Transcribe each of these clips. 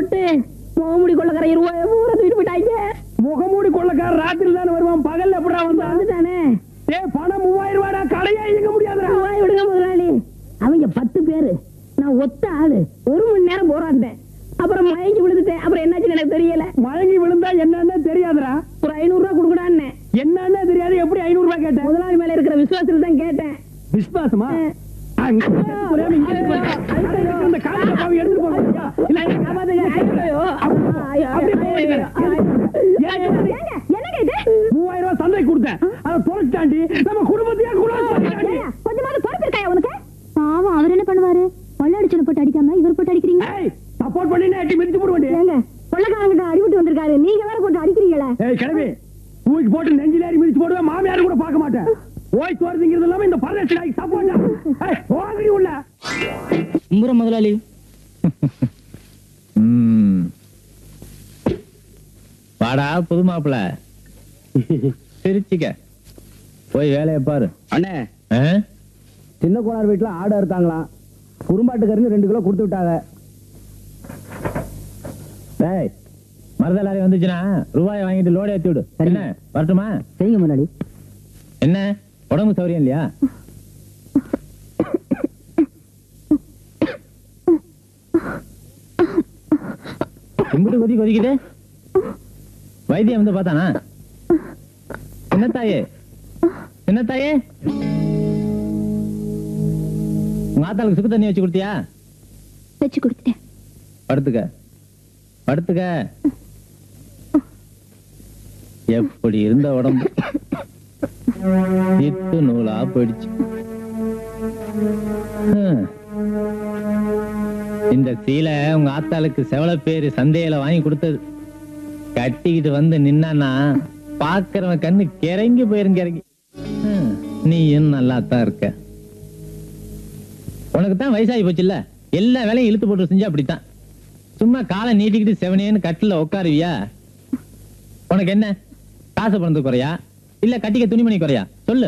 போட்டு முகமுடி கொள்ளக்கார இருபது ஊரை தூக்கிட்டு போயிட்டாங்க முகமூடி கொள்ளக்கார ராத்திரி தானே வருவான் பகல்ல எப்படா வந்தான் வந்துட்டானே ஏ பணம் மூவாயிரம் ரூபாடா கடையே இயங்க முடியாதுடா வாய் விடுங்க முதலாளி அவங்க பத்து பேரு நான் ஒத்த ஆளு ஒரு மணி நேரம் போராண்டேன் அப்புறம் மயங்கி விழுந்துட்டேன் அப்புறம் என்னாச்சுன்னு எனக்கு தெரியல மயங்கி விழுந்தா என்னன்னு தெரியாதுடா ஒரு ஐநூறு ரூபாய் கொடுக்கடான்னு என்னன்னு தெரியாது எப்படி ஐநூறு ரூபாய் கேட்டேன் முதலாளி மேல இருக்கிற விசுவாசத்தில் தான் கேட்டேன் விஸ்வாசமா அங்க புரியாம இங்க இருக்கு பாரு. அந்த காலத்துல பாவி எடுத்துட்டு போங்க ஐயா. இல்ல, காப்பாத்துங்க. அப்படியே போக வேண்டியது. ஏன் ஏங்க, என்னங்க இது மூவாயிரம் ரூபாய் சந்தை கொடுத்தேன் அதை தொலைச்சாண்டி நம்ம குடும்பத்தையே குடும்பத்தாண்டி ஏங்க, கொஞ்சமாவது பொறுப்பு இருக்காயா உனக்கு பாவம் அவர் என்ன பண்ணுவாரு கொள்ளடிச்சனை போட்டு அடிக்காம இவர் போட்டு அடிக்கிறீங்க ஏய் சப்போர்ட் பண்ணி எட்டி மிதிச்சு போட வேண்டிய ஏங்க கொள்ளக்காரங்கிட்ட அடிபட்டு வந்திருக்காரு நீங்க வேற போட்டு அடிக்கிறீங்களே ஏய் கிளம்பி தூக்கி போட்டு நெஞ்சில ஏறி மிதிச்சு போடுவேன் மாமியார் கூட பார்க்க மாட்டேன் ஓய் தோறுங்கிறது இல்லாம இந்த பரதேசி நாய்க்கு சப்போர்ட் ஏய் போங்கடி உள்ள கும்புற முதலாளி ம். வாடா புது மாப்பிள சிரிச்சிக்க போய் வேலையை பாரு அண்ணே ஆ? சின்ன கோளார் வீட்டுல ஆடு அறுத்தாங்களாம் குறும்பாட்டுக்கறின்னு ரெண்டு கிலோ கொடுத்து விட்டாங்க டேய் மருத லாரி வந்துச்சுன்னா ரூபாயை வாங்கிட்டு லோடு ஏத்தி விடு என்ன வரட்டுமா செய்யுங்க முதலாளி என்ன உடம்பு சௌரியம் இல்லையா கும்பிட்டு கொதி கொதிக்குது வைத்தியம் வந்து பார்த்தானா என்ன தாயே என்ன தாயே உங்க ஆத்தாளுக்கு சுக்கு தண்ணி வச்சு கொடுத்தியா வச்சு கொடுத்துட்டேன் படுத்துக்க படுத்துக்க எப்படி இருந்த உடம்பு இத்து நூலா போயிடுச்சு ஹம். இந்த சீலை உங்க ஆத்தாளுக்கு செவல பேரு சந்தையில வாங்கி கொடுத்தது கட்டிக்கிட்டு வந்து நின்னானா பாக்குறவன் கண்ணு கிறங்கி போயிரும் கிறங்கி ஹம். நீயும் நல்லா தான் இருக்க உனக்கு தான் வயசாகி போச்சுல்ல எல்லா வேலையும் இழுத்து போட்டு செஞ்சா அப்படித்தான் சும்மா காலை நீட்டிக்கிட்டு செவனேன்னு கட்டில உட்காருவியா உனக்கு என்ன காசு பணத்து குறையா இல்ல கட்டிக்க துணிமணி குறையா சொல்லு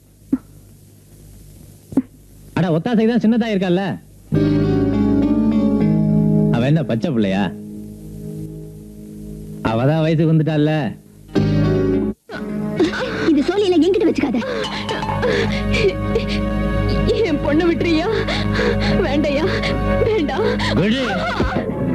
அட ஒத்தாசை தான் சின்னதா இருக்கல்ல அவ என்ன பச்சை பிள்ளையா அவதான் வயசுக்கு வந்துட்டால இது சொல்லி இல்ல என்கிட்ட வச்சுக்காத என் பொண்ணு விட்டுறியா வேண்டையா வேண்டாம் விடு